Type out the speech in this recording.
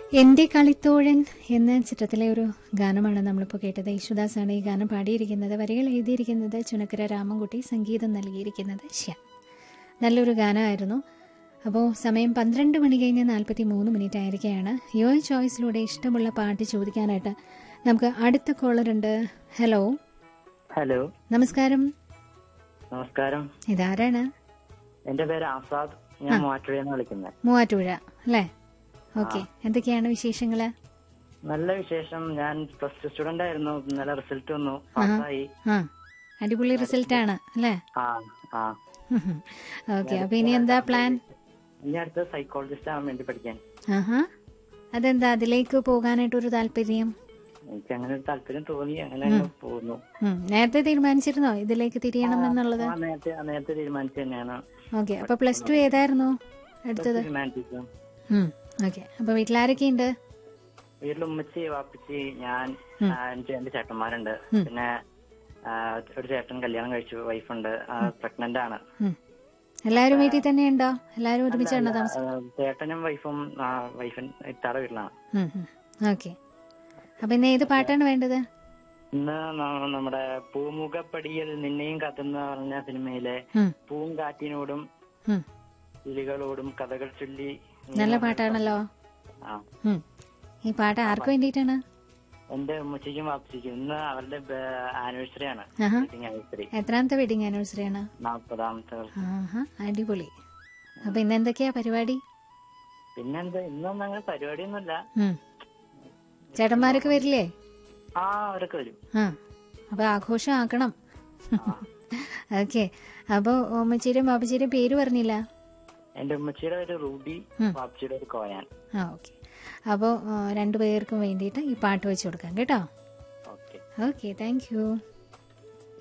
എന്റെ കളിത്തോഴൻ എന്ന ചിത്രത്തിലെ ഒരു ഗാനമാണ് നമ്മളിപ്പോൾ കേട്ടത് യേശുദാസാണ് ഈ ഗാനം പാടിയിരിക്കുന്നത് വരികൾ എഴുതിയിരിക്കുന്നത് ചുനക്കര രാമൻകുട്ടി സംഗീതം നൽകിയിരിക്കുന്നത് ശ്യാം നല്ലൊരു ഗാനമായിരുന്നു അപ്പോൾ സമയം പന്ത്രണ്ട് മണി കഴിഞ്ഞ് നാൽപ്പത്തി മൂന്ന് മിനിറ്റ് ആയിരിക്കുകയാണ് യുവർ ചോയ്സിലൂടെ ഇഷ്ടമുള്ള പാട്ട് ചോദിക്കാനായിട്ട് നമുക്ക് അടുത്ത കോളർ ഉണ്ട് ഹലോ ഹലോ നമസ്കാരം നമസ്കാരം ഇതാരാണ് എന്റെ പേര് ആസാദ് ഞാൻ മൂവാറ്റുപുഴയെന്ന് വിളിക്കുന്നത് മൂവാറ്റുപുഴ അല്ലേ ഓക്കെ എന്തൊക്കെയാണ് വിശേഷങ്ങള് നല്ല വിശേഷം ഞാൻ പ്ലസ് ടു സ്റ്റുഡന്റ് ആയിരുന്നു ഇന്നലെ റിസൾട്ട് വന്നു പാസ്സായി ആ അടിപൊളി റിസൾട്ടാണ് അല്ലേ ആ ആ ഓക്കെ അപ്പൊ ഇനി എന്താ പ്ലാൻ ഇനി അടുത്ത സൈക്കോളജിസ്റ്റ് ആവാൻ വേണ്ടി പഠിക്കാൻ ആഹാ അതെന്താ അതിലേക്ക് പോകാനായിട്ട് ഒരു താല്പര്യം എനിക്ക് അങ്ങനെ ഒരു താല്പര്യം തോന്നി അങ്ങനെ അങ്ങ് പോകുന്നു ഉം, നേരത്തെ തീരുമാനിച്ചിരുന്നോ ഇതിലേക്ക് തിരിയണം എന്നുള്ളത് ആ നേരത്തെ ആ നേരത്തെ തീരുമാനിച്ചു തന്നെയാണ് ഓക്കെ അപ്പൊ പ്ലസ് ടു ഏതായിരുന്നു എടുത്തത് ഹ്യൂമാനിറ്റീസ് ഓക്കെ അപ്പൊ വീട്ടിലാരൊക്കെ ഉണ്ട് വീട്ടിൽ ഉമ്മച്ചി വാപ്പിച്ചി ഞാൻ ആ, എനിക്ക് രണ്ട് ചേട്ടന്മാരുണ്ട് പിന്നെ ആ, ഒരു ചേട്ടൻ കല്യാണം കഴിച്ചു വൈഫുണ്ട് പ്രഗ്നന്റ് ആണ് എല്ലാവരും വീട്ടിൽ തന്നെ ഉണ്ടോ എല്ലാവരും ഒരുമിച്ചാണോ താമസം ആ, ചേട്ടനും വൈഫും ആ, വൈഫൻ ഇത്താടെ വീട്ടിലാണ് ഓക്കെ അപ്പൊ ഇന്ന് ഏത് പാട്ടാണ് വേണ്ടത് ഇന്ന് ന- നമ്മുടെ പൂമുഖപ്പടിയിൽ നിന്നെയും കത്തുന്ന പറഞ്ഞ സിനിമയിലെ ഉം, പൂങ്കാറ്റിനോടും ഉം. കിളികളോടും കഥകൾ ചൊല്ലി നല്ല പാട്ടാണല്ലോ ആ ഉം. ഈ പാട്ട് ആർക്ക് വേണ്ടിയിട്ടാണ് എന്റെ ഉമ്മച്ചിക്കും വാപ്പച്ചിക്കും ഇന്ന് അവരുടെ ആനിവേഴ്സറി ആണ് ആഹാ. വെഡിങ് ആനിവേഴ്സറി എത്രാമത്തെ വെഡിങ് ആനിവേഴ്സറി ആണ് നാൽപ്പതാമത്തെ വർഷം ആഹാ അടിപൊളി അപ്പൊ ഇന്ന് എന്തൊക്കെയാ പരിപാടി പിന്നെന്താ ഇന്നൊന്നും അങ്ങനെ പരിപാടിയൊന്നുമില്ല ഉം. ചേട്ടന്മാരൊക്കെ വരില്ലേ ആ അവരൊക്കെ വരും ആ അപ്പൊ ആഘോഷം ആക്കണം ഓക്കെ അപ്പൊ ഉമ്മച്ചീരും ബാപ്പച്ചീരും പേര് പറഞ്ഞില്ല എന്റെ ഉമ്മച്ചിയുടെ ഒരു റൂബി വാപ്പച്ചിയുടെ ഒരു കോയാൻ ആ ഓക്കെ അപ്പോൾ രണ്ടു പേർക്കും വേണ്ടിയിട്ട് ഈ പാട്ട് വെച്ച് കൊടുക്കാം കേട്ടോ ഓക്കെ ഓക്കെ താങ്ക് യു